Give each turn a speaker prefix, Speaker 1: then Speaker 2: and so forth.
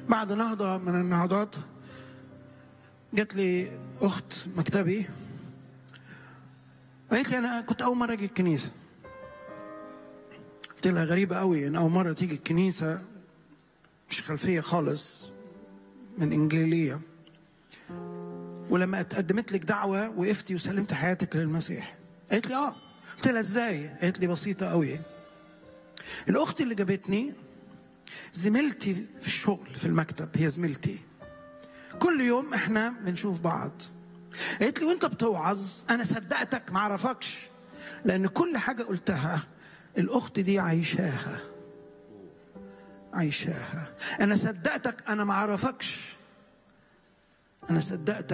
Speaker 1: بعد نهضة من النهضات جات لي أخت مكتبي قالت لي أنا كنت أول مرة أجي الكنيسة قلت لها غريبة قوي إن أول مرة تيجي الكنيسة مش خلفية خالص من إنجيلية ولما اتقدمت لك دعوة وقفتي وسلمت حياتك للمسيح قالت لي اه قلت لها ازاي قالت لي بسيطة قوي الأخت اللي جابتني زميلتي في الشغل في المكتب هي زميلتي كل يوم احنا بنشوف بعض قالت لي وانت بتوعظ انا صدقتك ما اعرفكش لان كل حاجه قلتها الاخت دي عايشاها عايشاها انا صدقتك انا ما اعرفكش انا صدقتك